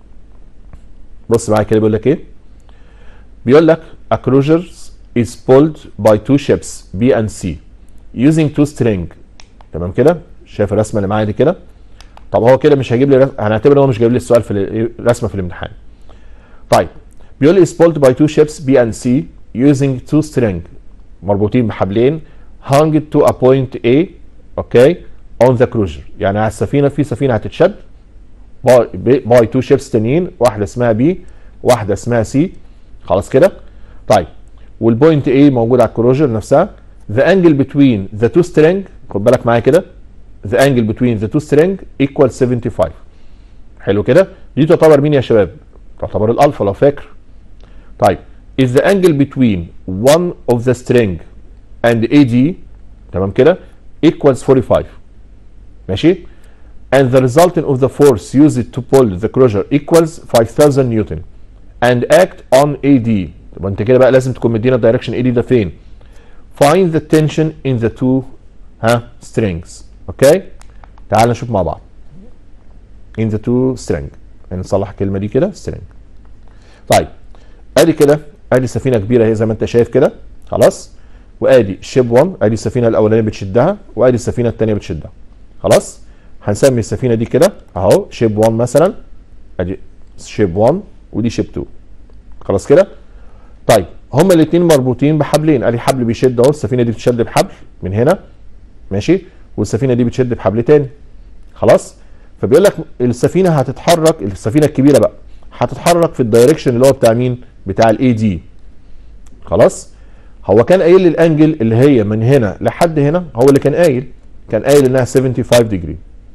بص معايا كده بيقول لك ايه بيقول لك a cruiser is pulled by two ships B and C using two string تمام كده شايف الرسمه اللي معايا دي كده طب هو كده مش هيجيب لي رس... هنعتبر ان هو مش جايب لي السؤال في الرسمه في الامتحان طيب بيقول لي is pulled by two ships B and C using two string مربوطين بحبلين hung to a point A اوكي on the cruiser يعني على السفينه في سفينه هتتشد باي تو شيبس تانيين واحده اسمها بي واحده اسمها سي خلاص كده طيب والبوينت ايه موجود على الكروجر نفسها the angle between the two string خد بالك معايا كده the angle between the two string equal 75 حلو كده دي تعتبر مين يا شباب تعتبر الالفا لو فاكر طيب is the angle between one of the string and AD تمام كده equals 45 ماشي and the resultant of the force used to pull the cruiser equals 5000 نيوتن and act on AD طب انت كده بقى لازم تكون مدينا الدايركشن AD ده فين find the tension in the two ها strings اوكي تعال نشوف مع بعض in the two string نصلح الكلمه دي كده string طيب ادي كده ادي سفينه كبيره اهي زي ما انت شايف كده خلاص وادي شيب 1 ادي السفينه الاولانيه بتشدها وادي السفينه الثانيه بتشدها خلاص هنسمي السفينه دي كده اهو شيب 1 مثلا ادي شيب 1 ودي شيب 2 خلاص كده طيب هما الاثنين مربوطين بحبلين ادي حبل بيشد اهو السفينه دي بتشد بحبل من هنا ماشي والسفينه دي بتشد بحبل تاني خلاص فبيقول لك السفينه هتتحرك السفينه الكبيره بقى هتتحرك في الدايركشن اللي هو بتاع مين بتاع الاي دي خلاص هو كان قايل لي الانجل اللي هي من هنا لحد هنا هو اللي كان قايل كان قايل انها 75 ديجري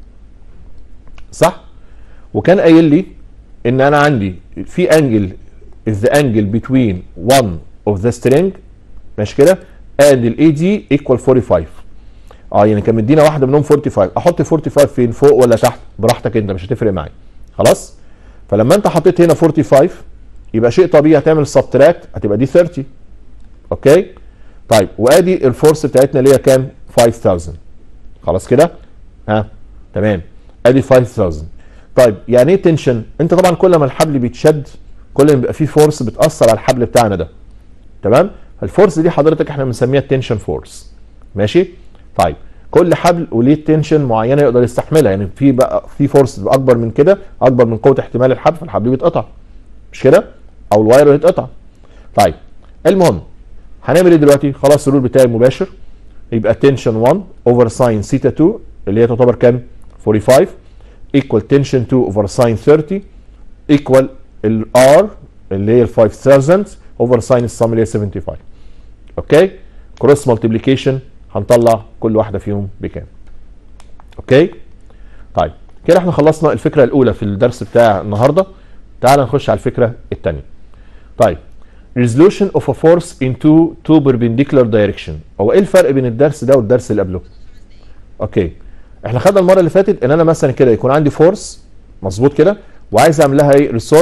صح وكان قايل لي ان انا عندي في انجل is the angle between one of the string ماشي كده and الاي دي equal 45 اه يعني كان مدينا واحده منهم 45 احط 45 فين فوق ولا تحت براحتك انت مش هتفرق معايا خلاص فلما انت حطيت هنا 45 يبقى شيء طبيعي هتعمل سبتراكت هتبقى دي 30 اوكي طيب وادي الفورس بتاعتنا اللي هي كام 5000 خلاص كده ها تمام ادي 5000 طيب يعني ايه تنشن انت طبعا كل ما الحبل بيتشد كل ما بيبقى فيه فورس بتاثر على الحبل بتاعنا ده تمام الفورس دي حضرتك احنا بنسميها التنشن فورس ماشي طيب كل حبل وليه تنشن معينه يقدر يستحملها يعني في بقى في فورس اكبر من كده اكبر من قوه احتمال الحبل فالحبل بيتقطع مش كده او الواير يتقطع طيب المهم هنعمل ايه دلوقتي خلاص الرول بتاعي مباشر يبقى تنشن 1 اوفر ساين سيتا 2 اللي هي تعتبر كام 45 ايكوال تنشن 2 اوفر ساين 30 ايكوال الار اللي هي ال 5000 اوفر ساين السم اللي هي 75 اوكي كروس مالتيبليكيشن هنطلع كل واحده فيهم بكام اوكي طيب كده احنا خلصنا الفكره الاولى في الدرس بتاع النهارده تعال نخش على الفكره الثانيه طيب resolution of a force into two perpendicular direction هو ايه الفرق بين الدرس ده والدرس اللي قبله اوكي احنا خدنا المره اللي فاتت ان انا مثلا كده يكون عندي فورس مظبوط كده وعايز اعمل لها ايه ريسولف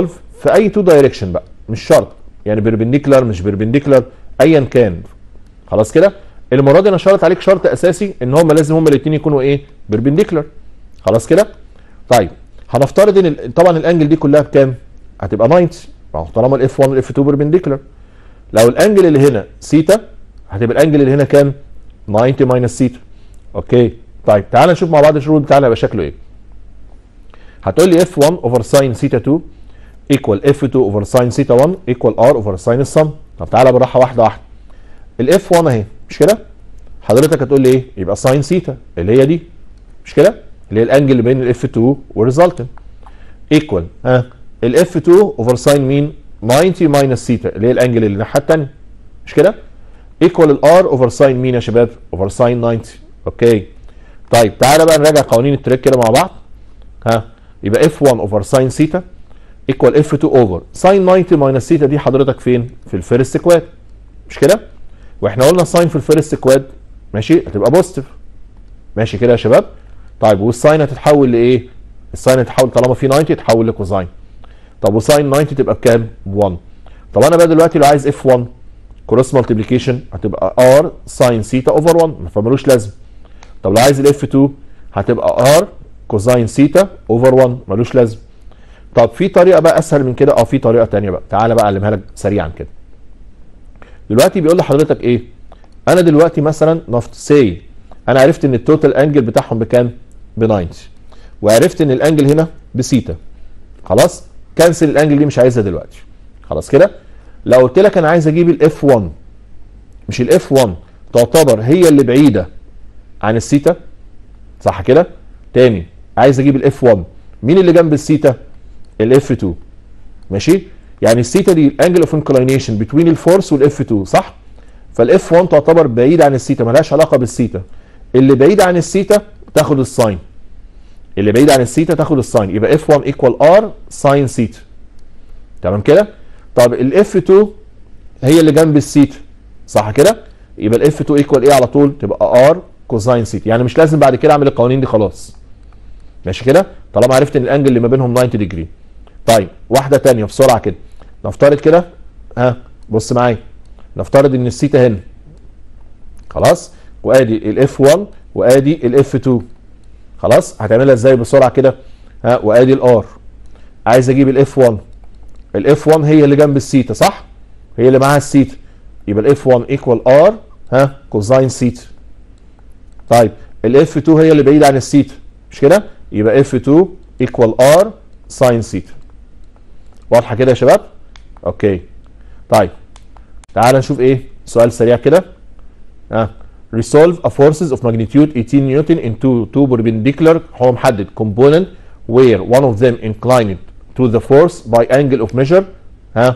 في اي تو دايركشن بقى مش شرط يعني بيربنديكولار مش بيربنديكولار ايا كان خلاص كده المره دي انا شرط عليك شرط اساسي ان هم لازم هم الاثنين يكونوا ايه بيربنديكولار خلاص كده طيب هنفترض ان ال- طبعا الانجل دي كلها بكام هتبقى 90 ما هو طالما الاف 1 والاف 2 بيربنديكولار لو الانجل اللي هنا سيتا هتبقى الانجل اللي هنا كام 90 ماينس سيتا اوكي طيب تعال نشوف مع بعض الشروط بتاعنا هيبقى شكله ايه هتقول لي اف 1 اوفر ساين سيتا 2 ايكوال اف 2 اوفر ساين سيتا 1 ايكوال ار اوفر ساين السم طب تعالى بالراحه واحده واحده الاف 1 اهي مش كده حضرتك هتقول لي ايه يبقى ساين سيتا اللي هي دي مش كده اللي هي الانجل اللي بين الاف 2 والريزلتنت ايكوال ها الاف 2 اوفر ساين مين 90 ماينس سيتا اللي هي الانجل اللي الناحيه الثانيه مش كده ايكوال الار اوفر ساين مين يا شباب اوفر ساين 90 اوكي طيب تعالى بقى نراجع قوانين التريك كده مع بعض ها يبقى اف 1 اوفر ساين سيتا ايكوال اف 2 اوفر ساين 90 ماينس سيتا دي حضرتك فين في الفيرست كواد مش كده واحنا قلنا الساين في الفيرست كواد ماشي هتبقى بوزيتيف ماشي كده يا شباب طيب والساين هتتحول لايه الساين هتتحول طالما في 90 تتحول لكوزاين طب وساين 90 تبقى بكام 1 طب انا بقى دلوقتي لو عايز اف 1 كروس مالتيبليكيشن هتبقى ار ساين سيتا اوفر 1 فمالوش لازمه طب لو عايز الاف 2 هتبقى ار كوزاين سيتا اوفر 1 ملوش لازمه طب في طريقه بقى اسهل من كده اه في طريقه تانية بقى تعالى بقى اعلمها لك سريعا كده دلوقتي بيقول لحضرتك ايه انا دلوقتي مثلا نفت سي انا عرفت ان التوتال انجل بتاعهم بكام ب 90 وعرفت ان الانجل هنا بسيتا خلاص كنسل الانجل دي مش عايزها دلوقتي خلاص كده لو قلت لك انا عايز اجيب الاف 1 مش الاف 1 تعتبر هي اللي بعيده عن السيتا صح كده تاني عايز اجيب الاف 1 مين اللي جنب السيتا الاف 2 ماشي يعني السيتا دي الانجل اوف انكلينيشن بتوين الفورس والاف 2 صح فالاف 1 تعتبر بعيد عن السيتا ملهاش علاقه بالسيتا اللي بعيد عن السيتا تاخد الساين اللي بعيد عن السيتا تاخد الساين يبقى اف 1 ايكوال ار ساين سيتا تمام كده طب الاف 2 هي اللي جنب السيتا صح كده يبقى الاف 2 ايكوال ايه على طول تبقى ار كوزاين سيتا يعني مش لازم بعد كده اعمل القوانين دي خلاص ماشي كده طالما عرفت ان الانجل اللي ما بينهم 90 ديجري طيب واحده تانية بسرعه كده نفترض كده ها بص معايا نفترض ان السيتا هنا خلاص وادي الاف 1 وادي الاف 2 خلاص هتعملها ازاي بسرعه كده ها وادي الار عايز اجيب الاف 1 الاف 1 هي اللي جنب السيتا صح هي اللي معاها السيتا يبقى الاف 1 ايكوال ار ها كوزاين سيتا طيب الاف 2 هي اللي بعيده عن السيتا مش كده يبقى اف 2 ايكوال ار ساين سيتا واضحه كده يا شباب اوكي طيب تعال نشوف ايه سؤال سريع كده ها resolve a forces of magnitude 18 نيوتن into two perpendicular هو محدد component where one of them inclined to the force by angle of measure ها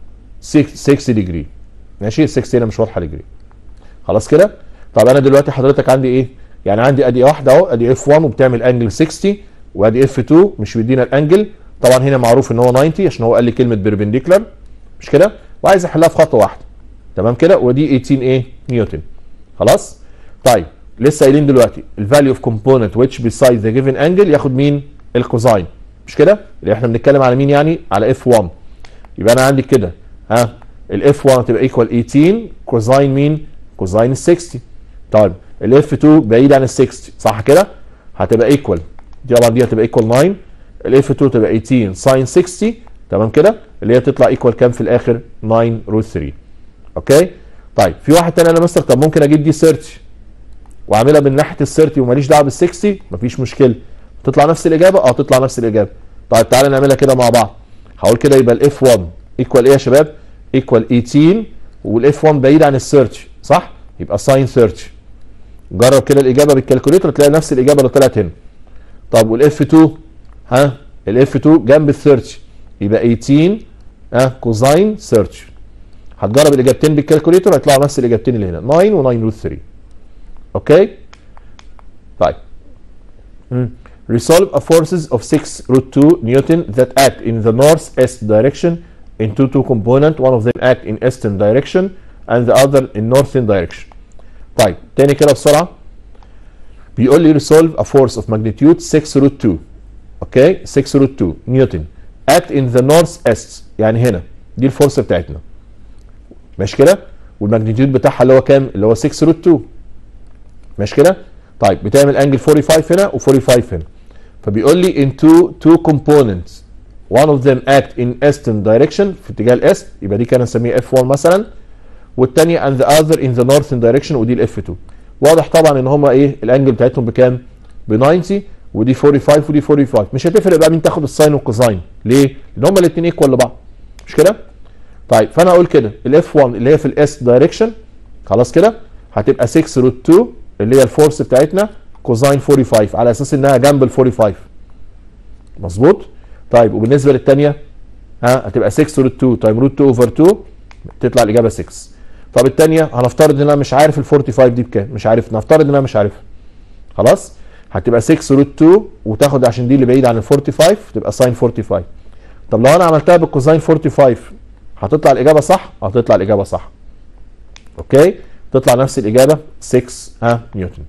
6 6 degree ماشي 6 هنا مش واضحه degree خلاص كده طب انا دلوقتي حضرتك عندي ايه يعني عندي ادي واحده اهو ادي اف 1 وبتعمل انجل 60 وادي اف 2 مش بيدينا الانجل طبعا هنا معروف ان هو 90 عشان هو قال لي كلمه بيربنديكولار مش كده وعايز احلها في خطوه واحده تمام كده ودي 18 ايه نيوتن خلاص طيب لسه قايلين دلوقتي الفاليو اوف كومبوننت which beside the given angle ياخد مين الكوزاين مش كده اللي احنا بنتكلم على مين يعني على اف 1 يبقى انا عندي كده ها الاف 1 هتبقى ايكوال 18 كوزاين مين كوزاين ال 60 طيب الاف 2 بعيد عن ال 60 صح كده هتبقى ايكوال دي طبعا دي هتبقى ايكوال 9 الاف 2 تبقى 18 ساين 60 تمام كده اللي هي تطلع ايكوال كام في الاخر 9 روت 3 اوكي طيب في واحد تاني انا مستر طب ممكن اجيب دي 30 واعملها من ناحيه ال 30 وماليش دعوه بال 60 مفيش مشكله تطلع نفس الاجابه اه تطلع نفس الاجابه طيب تعالى نعملها كده مع بعض هقول كده يبقى الاف 1 ايكوال ايه يا شباب ايكوال 18 والاف 1 بعيد عن ال 30 صح يبقى ساين 30 جرب كده الاجابه بالكالكوليتر تلاقي نفس الاجابه اللي طلعت هنا طب والاف 2 ها الاف 2 جنب ال 30 يبقى 18 ها كوزاين 30 هتجرب الاجابتين بالكالكوليتر هيطلعوا نفس الاجابتين اللي هنا 9 و9 روت 3 اوكي طيب مم. resolve a forces of 6 root 2 newton that act in the north-east direction into two component one of them act in eastern direction and the other in northern direction طيب تاني كده بسرعه بيقول لي resolve a force of magnitude 6 root 2 اوكي 6 root 2 نيوتن act in the north east يعني هنا دي الفورس بتاعتنا ماشي كده والماجنتيود بتاعها اللي هو كام اللي هو 6 روت 2 ماشي كده طيب بتعمل انجل 45 هنا و45 هنا فبيقول لي in two two components one of them act in eastern direction في اتجاه الاست يبقى دي كان نسميها F1 مثلا والثانيه and the other in the northern direction ودي ال F2 واضح طبعا ان هما ايه الانجل بتاعتهم بكام؟ ب 90 ودي 45 ودي 45 مش هتفرق بقى مين تاخد الساين والكوزاين ليه؟ لان هما الاثنين ايكوال لبعض مش كده؟ طيب فانا اقول كده الاف 1 اللي هي في الاس دايركشن خلاص كده هتبقى 6 روت 2 اللي هي الفورس بتاعتنا كوزاين 45 على اساس انها جنب ال 45 مظبوط؟ طيب وبالنسبه للثانيه ها هتبقى 6 روت 2 تايم روت 2 اوفر 2 تطلع الاجابه 6 طب الثانيه هنفترض ان انا مش عارف ال 45 دي بكام مش عارف نفترض ان انا مش عارفها خلاص هتبقى 6 روت 2 وتاخد عشان دي اللي بعيد عن ال 45 تبقى ساين 45 طب لو انا عملتها بالكوزاين 45 هتطلع الاجابه صح هتطلع الاجابه صح اوكي تطلع نفس الاجابه 6 ها نيوتن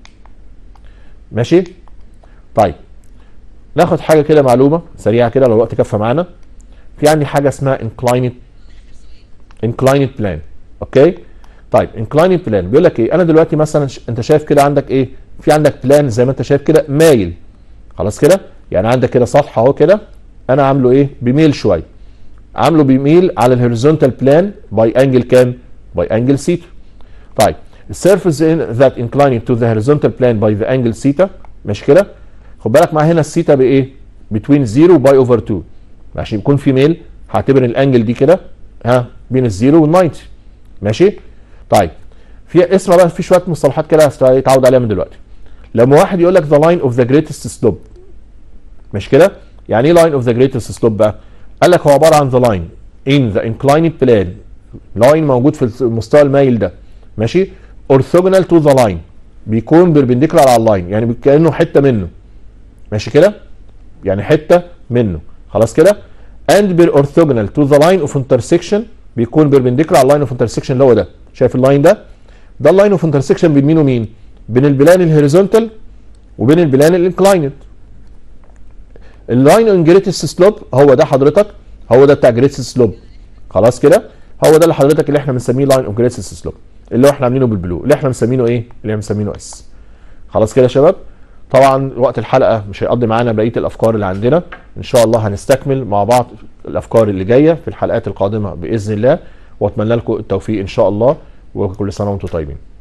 ماشي طيب ناخد حاجه كده معلومه سريعه كده لو الوقت كفى معانا في عندي حاجه اسمها inclined inclined plane اوكي طيب inclined plane بيقول لك ايه انا دلوقتي مثلا ش... انت شايف كده عندك ايه في عندك بلان زي ما انت شايف كده مايل خلاص كده يعني عندك كده سطح اهو كده انا عامله ايه بيميل شويه عامله بيميل على الهوريزونتال بلان باي انجل كام باي انجل سيتا طيب السيرفيس ذات inclined to the horizontal plane by the angle theta مش كده خد بالك معايا هنا الثيتا بايه بتوين 0 باي اوفر 2 عشان يكون في ميل هعتبر الانجل دي كده ها بين الزيرو وال 90 ماشي طيب في اسمع بقى في شويه مصطلحات كده هتتعود عليها من دلوقتي لما واحد يقول لك ذا لاين اوف ذا جريتست سلوب مش كده يعني ايه لاين اوف ذا جريتست سلوب بقى قال لك هو عباره عن ذا لاين ان ذا انكلايند بلان لاين موجود في المستوى المايل ده ماشي اورثوجونال تو ذا لاين بيكون بيربنديكولار على اللاين يعني كانه حته منه ماشي كده يعني حته منه خلاص كده and بير orthogonal to the line of intersection بيكون بيربنديكولار على اللاين اوف انترسكشن اللي هو ده شايف اللاين ده ده اللاين اوف انترسكشن بين مين ومين بين البلان الهوريزونتال وبين البلان الانكلايند اللاين اون جريتست سلوب هو ده حضرتك هو ده بتاع جريتست سلوب خلاص كده هو ده اللي حضرتك اللي احنا بنسميه لاين اوف جريتست سلوب اللي هو احنا عاملينه بالبلو اللي احنا مسمينه ايه اللي احنا مسمينه اس خلاص كده يا شباب طبعا وقت الحلقه مش هيقضي معانا بقيه الافكار اللي عندنا ان شاء الله هنستكمل مع بعض الافكار اللي جايه في الحلقات القادمه باذن الله واتمنى لكم التوفيق ان شاء الله وكل سنه وانتم طيبين